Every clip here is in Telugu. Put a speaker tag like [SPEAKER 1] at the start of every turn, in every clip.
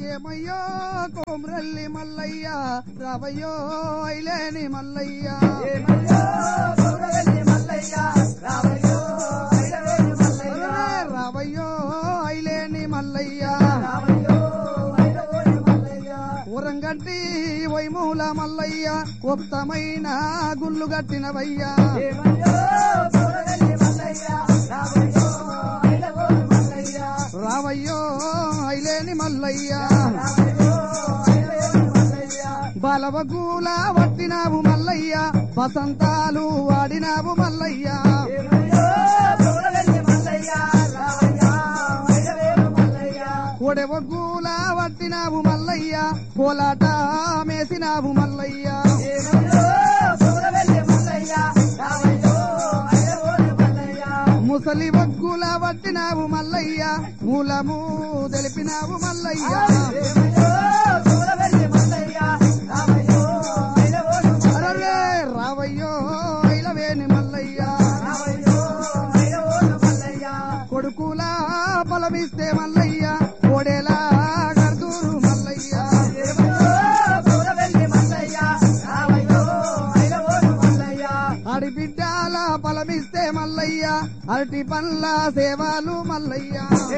[SPEAKER 1] ఏమయ్యో కోమరల్లి మల్లయ్య రావయ్యో ఐలేని మల్లయ్య రావయ్యో ఐలేని మల్లయ్య ఊరంగట్టి వైమూల మల్లయ్య ఉత్తమైన గుళ్ళు కట్టినవయ్యా రావయ్యో ఐలేని మల్లయ్య బలవగూల వట్టినావు మల్లయ్య వసంతాలు వాడినావు మల్లయ్య కొడవగూల వట్టినావు మల్లయ్య కోలాట మేసినావు మల్లయ్య ముసలి వగ్గుల వట్టినావు మల్లయ్య మూలము తెలిపినావు మల్లయ్య అరరే రావయ్యో ఐలవేని మల్లయ్య కొడుకులా బలమిస్తే మల్లయ్య కోడేలా గర్దూరు మల్లయ్య ఆడిబిడ్డాల బలమిస్తే మల్లయ్య అరటి పండ్ల సేవాలు మల్లయ్య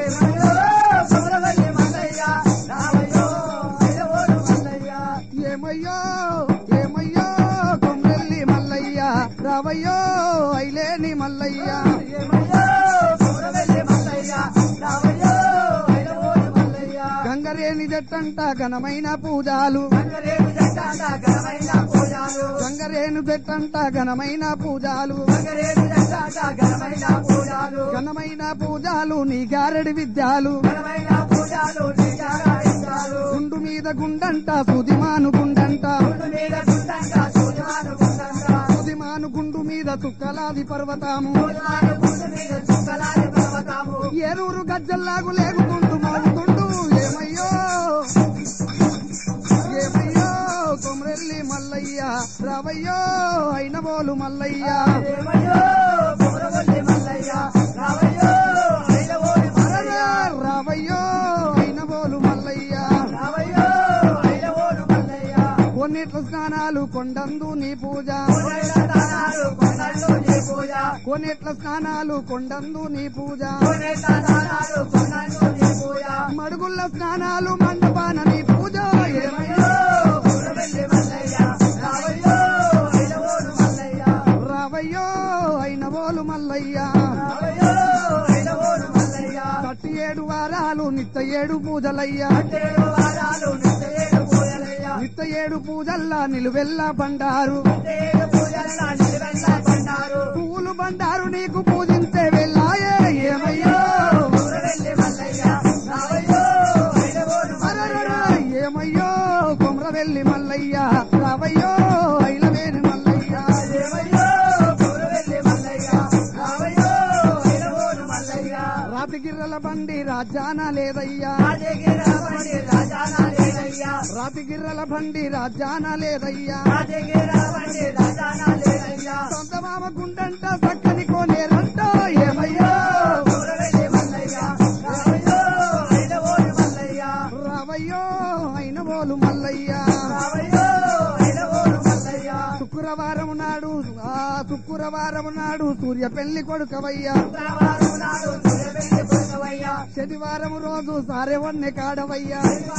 [SPEAKER 1] ఏమయ్యో ఏమయ్యో కొమ్రెల్లి మల్లయ్య రావయ్యో ఐలేని మల్లయ్య గంగరేని జట్టంట ఘనమైన పూజాలు గంగరేను జట్టంట ఘనమైన పూజాలు ఘనమైన పూజాలు నీ గారెడి విద్యాలు గుండు మీద గుండంట సుదిమాను గుండంట సుదిమాను గుండు మీద తుక్కలాది పర్వతాము ఏరూరు గజ్జల్లాగు లేగుతుండు మరుగుతుండు ఏమయ్యో ఏమయ్యో కొమరెల్లి మల్లయ్య రావయ్యో అయినబోలు మల్లయ్య అరరా, రావయ్యో అయినబోలు మల్లయ్య కొన్నిట్ల స్నానాలు కొండందు నీ పూజ కొన్నిట్ల స్నానాలు కొండందు నీ పూజ మడుగుల్ల స్నానాలు మండపాన నీ పూజ ఏమయ్యో రావయ్యో అయినబోలు మల్లయ్య కట్టి ఏడు వారాలు నిత్య ఏడు పూజలయ్యా నిత్య ఏడు పూజల్లా నిలువెల్లా బండారు పువ్వులు బండారు నీకు పూజించే వెళ్ళాయే ఏమయ్యో అరరర, ఏమయ్యో కొమరవెల్లి మల్లయ్య రావయ్యో ఐలవేని మల్లయ్య రాతిగిర్రల బండి రాజాన లేదయ్యా రాతిగిర్రల బండి రాజాన లేదయ్యా సొంత మామ గుండంట చక్కని కోనేరంట ఏమయ్యో రావయ్యో అయిన బోలు మల్లయ్య శుక్రవారం నాడు ఆ శుక్రవారం నాడు సూర్య పెళ్లి కొడుకవయ్యా శనివారం రోజు సారెవన్నె కాడవయ్యా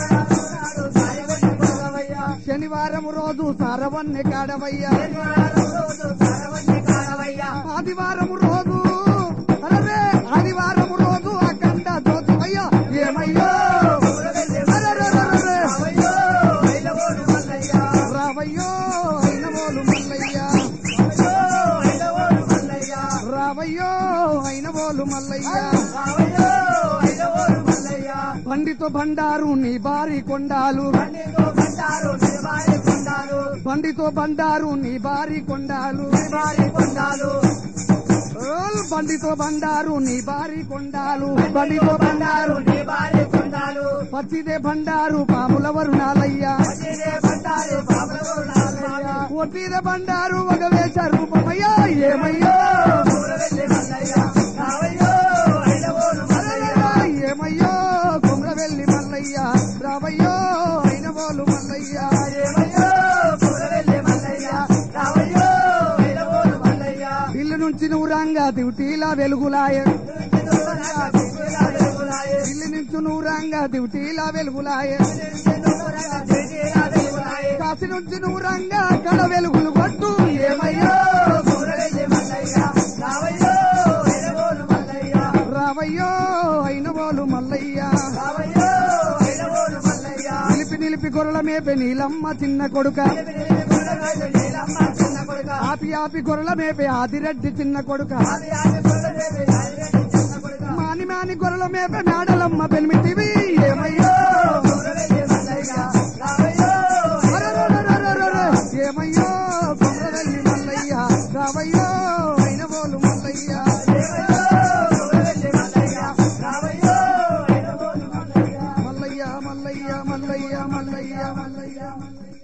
[SPEAKER 1] శనివారం రోజు సారవన్నె కాడవయ్యా ఆదివారం రోజు అరే ఆదివారం రోజు అఖండ జ్యోతివయ్యా ఏమయ్యో అరెరెరెరెరె. రావయ్యో అయినవోలు మల్లయ్య రావయ్యో అయినవోలు మల్లయ్య బండితో బండారు నీ బారి కొండాలు బండితో బండారు నీ బారి కొండాలు ఓల్ బండితో బండారు నీ బారి కొండాలు బండితో బండారు పచ్చిదే బండారు పాముల వరుణాలయ్యా ఒట్టిదే బండారు ఒక వేష రూపమయ్యా ఏమయ్యో అరెరెరె, ఏమయ్యో కుమ్రవెల్లి మల్లయ్య రావయ్యో దివిటీలా వెలుగులాయ ఇల్లు నుంచి నూరంగా దివిటీలా వెలుగులాయ కాసి నుంచి నూరంగా కడ వెలుగులు కొట్టు ఏమయ్యో రావయ్యో అయిన వాళ్ళు మల్లయ్య నిలిపి నిలిపి గొర్రెల మేపే నీలమ్మ చిన్న కొడుక ఆపి ఆపి గొర్రెల మేపే ఆదిరెడ్డి చిన్న కొడుక మాని మాని గొర్రెల మేపే మేడలమ్మ పెనిమిటివి ఏమయ్యో అరెరెరెరెరెరె, ఏమయ్యో కొమరవెల్లి మల్లయ్య రావయ్యో అయిన వాళ్ళు మల్లయ్య మల్లయ్య మల్లయ్య మల్లయ్య మల్లయ్య మల్లయ్య మల్లయ్య